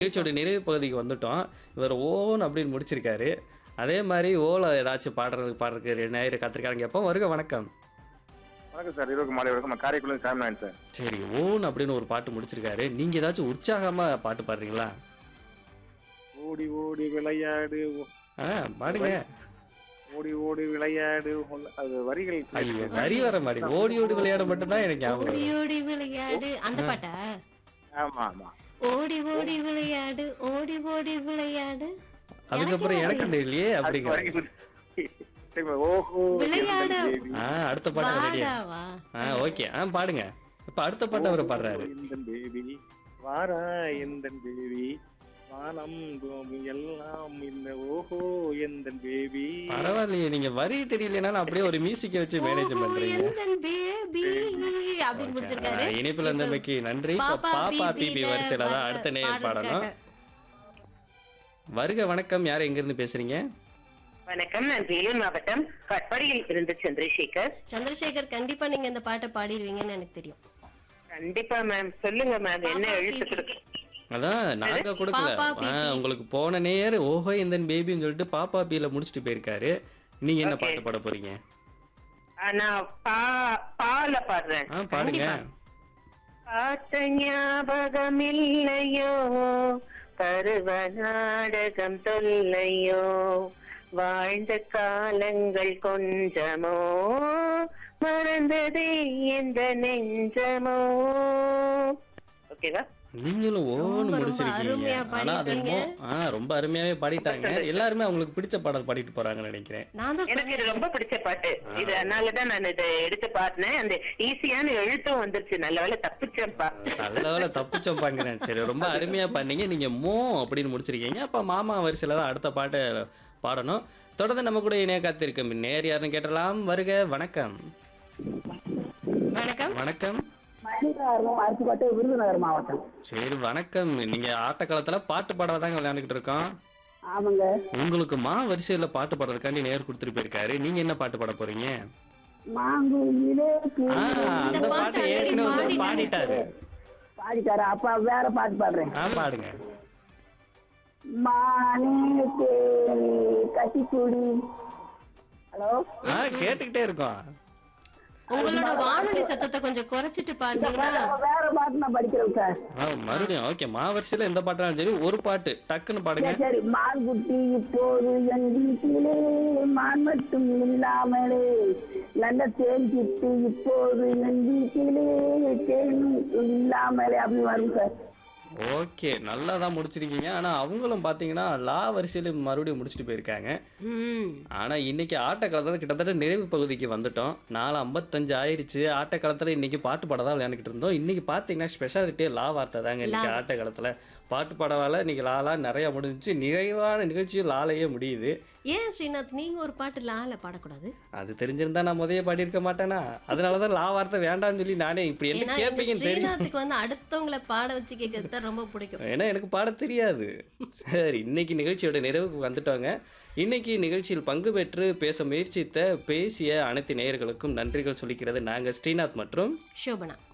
நிகழ்ச்சியோட நிறைவு பகுதிக்கு வந்துட்டோம் இவர் ஓன் அப்படின்னு முடிச்சிருக்காரு அதே மாதிரி ஓல ஏதாச்சும் பாடுறதுக்கு பாடுறதுக்கு நேரம் காத்திருக்காங்க எப்போ வருக வணக்கம் வணக்கம் சார் இருபது மாலை வணக்கம் நான் காரைக்குள்ள சாமிநாயன் சார் சரி ஓன் அப்படின்னு ஒரு பாட்டு முடிச்சிருக்காரு நீங்க ஏதாச்சும் உற்சாகமா பாட்டு பாடுறீங்களா ஓடி ஓடி விளையாடு ஓ- ஆ பாடுங்க ஓடி ஓடி விளையாடு ஒல்ல- அது வரிகள் ஐயோ வரி வர மாதிரி ஓடி ஓடி விளையாட மட்டும்தான் எனக்கு ஞாபகம் ஓடி வரும். ஓடி விளையாடு அந்த பாட்டா ஆமா ஆமா ஓடி ஓடி விளையாடு ஓடி ஓடி விளையாடு அதுக்கப்புறம் எனக்கு தெரியலையே அது அப்படிங்கிற வரிகள் சரி, ஓஹோ விளையாடு. எந்தன் தேவி, ஆ அடுத்த பாட்டு ரெடியா வாடாவா ஆ ஓகே ஆ பாடுங்க இப்ப அடுத்த பாட்டு அவர் பாடுறாரு ஓஹோ, எந்தன் தேவி வாரா எந்தன் தேவி வானம் பூமி எல்லாம் இந்த ஓஹோ எந்தன் பேபி பரவாயில்லையே நீங்க வரி தெரியலனாலும் அப்படியே ஒரு மியூசிக்கை வச்சு மேனேஜ் ஓஹோ, பண்றீங்க எந்தன் பேபி அப்படின்னு முடிச்சிருக்காரு ஆ, இணைப்புல இருந்தமைக்கு நன்றி இப்ப பாப்பா பாப்பா பிபி பிபி வரிசையில தான் அடுத்த நேர் பாடணும் வருக வணக்கம் யார் எங்க இருந்து பேசுறீங்க வணக்கம் நான் வேலூர் மாவட்டம் கட்பாடியில் இருந்து சந்திரசேகர் சந்திரசேகர் கண்டிப்பா நீங்க இந்த பாட்டை பாடிடுவீங்கன்னு எனக்கு தெரியும் கண்டிப்பா மேம் சொல்லுங்க மேம் என்ன பாப்பா எழுத்து பிபி. கொடுக்க அதான் நாங்க கொடுக்கல பாப்பா ஆ, பிபி. உங்களுக்கு போன நேர் ஓஹோ இந்த பேபின்னு சொல்லிட்டு பாப்பா பில முடிச்சுட்டு போயிருக்காரு நீங்க என்ன Okay. பாட்டு பாட போறீங்க ஆ, நான் பா பால பாடுறேன் ஆ பாடுங்க பார்த்த ஞாபகம் இல்லையோ பருவ நாடகம் தொல்லையோ வாழ்ந்த காலங்கள் கொஞ்சமோ மறந்ததே எந்த நெஞ்சமோ ஓகேவா நீங்களும் ரொம்ப, ஓன்னு ரொம்ப முடிச்சிருக்கீங்க அருமையா ஆனா அது பாடிருக்கீங்க. மோ- ஆ ரொம்ப அருமையாவே பாடிட்டாங்க எல்லாருமே அவங்களுக்கு பிடிச்ச பாடல் பாடிட்டு போறாங்கன்னு நினைக்கிறேன் நான் தான் எனக்கு இது சொன்னேன் ரொம்ப பிடிச்ச பாட்டு இது அதனாலதான் நான் இதை எடுத்து பாடினேன் அந்த ஈஸியான எழுத்தும் வந்துருச்சு நல்ல வேலை தப்பிச்சேன்ப்பா நல்ல வேலை தப்பிச்சோம் பாக்குறேன் சரி ரொம்ப அருமையா பண்ணீங்க நீங்க மோ அப்படின்னு முடிச்சிருக்கீங்க அப்ப மாமா வரிசையில தான் அடுத்த பாட்டை பாடணும் தொடர்ந்து நம்ம கூட இணைய காத்திருக்கும் நேர் யாருன்னு கேட்டலாம் வருக வணக்கம் வணக்கம் வணக்கம் மணிகாரம் அருப்புக்கோட்டை விருதுநகர் மாவட்டம் சரி வணக்கம் நீங்க ஆட்ட காலத்துல பாட்டு பாடதாங்க விளையாண்டுக்கிட்டு இருக்கோம் ஆமாங்க உங்களுக்கு மா வரிசையில பாட்டு பாடுறதுக்காண்டி நேர் கொடுத்துட்டு போயிருக்காரு நீங்க என்ன பாட்டு பாட போறீங்க மாங்குயிலே ஆ, அந்த இந்த பாட்டு பாட்டு ஏற்கனவே already ஒருத்தர் பாடிட்டாரு பாடிட்டாரு அப்ப வேற பாட்டு பாடுறேன் ஆ பாடுங்க மானே தேனி கட்டிக்குடி ஹலோ ஆ கேட்டுக்கிட்டே இருக்கோம் உங்களோட வானொலி சத்தத்தை கொஞ்சம் குறைச்சிட்டு பாடுனீங்கன்னா வேற பாட்டு நான் படிக்கிறேன் சார் ஆ மறுபடியும் ஓகே மா வரிசையில எந்த பாட்டாலும் சரி ஒரு பாட்டு டக்குன்னு பாடுங்க சரி, சரி மான்குட்டி இப்போது என் வீட்டிலே மான் மட்டும் இல்லாமலே நல்ல தேன் கிட்டு இப்போது என் வீட்டிலே தேன் இல்லாமலே அப்படின்னு வரும் சார் ஓகே நல்லா தான் முடிச்சிருக்கீங்க ஆனா அவங்களும் பாத்தீங்கன்னா லா வரிசையில மறுபடியும் முடிச்சுட்டு போயிருக்காங்க ம் ஆனா இன்னைக்கு ஆட்டக்காலத்துல கிட்டத்தட்ட நிறைவு பகுதிக்கு வந்துட்டோம் நாலு ஐம்பத்தஞ்சு ஆயிடுச்சு ஆட்டக்காலத்துல இன்னைக்கு பாட்டு பாட தான் விளையாண்டுக்கிட்டு இருந்தோம் இன்னைக்கு பாத்தீங்கன்னா ஸ்பெஷாலிட்டியே லா வார்த்தை தாங்க இன்னைக்கு லா. ஆட்டக்காலத்துல பாட்டு பாடவால இன்னைக்கு லாலா நிறைய முடிஞ்சுச்சு நிறைவான நிகழ்ச்சியும் லாலையே முடியுது ஏன் ஸ்ரீநாத் நீங்க ஒரு பாட்டு லால பாடக்கூடாது அது தெரிஞ்சிருந்தா நான் முதைய பாடியிருக்க மாட்டேனா அதனாலதான் லா வார்த்தை வேண்டாம்னு சொல்லி நானே இப்படி என்ன ஏன்னா எங்க கேட்பீங்கன்னு தெரியும் ஸ்ரீநாத்துக்கு வந்து அடுத்தவங்கள பாட வச்சு கேட்கறது தான் ரொம்ப பிடிக்கும் ஏன்னா எனக்கு பாட தெரியாது சரி இன்னைக்கு நிகழ்ச்சியோட நிறைவுக்கு வந்துட்டோங்க இன்னைக்கு நிகழ்ச்சியில் பங்கு பெற்று பேச முயற்சித்த பேசிய அனைத்து நேயர்களுக்கும் நன்றிகள் சொல்லிக்கிறது நாங்கள் ஸ்ரீநாத் மற்றும் சோபனா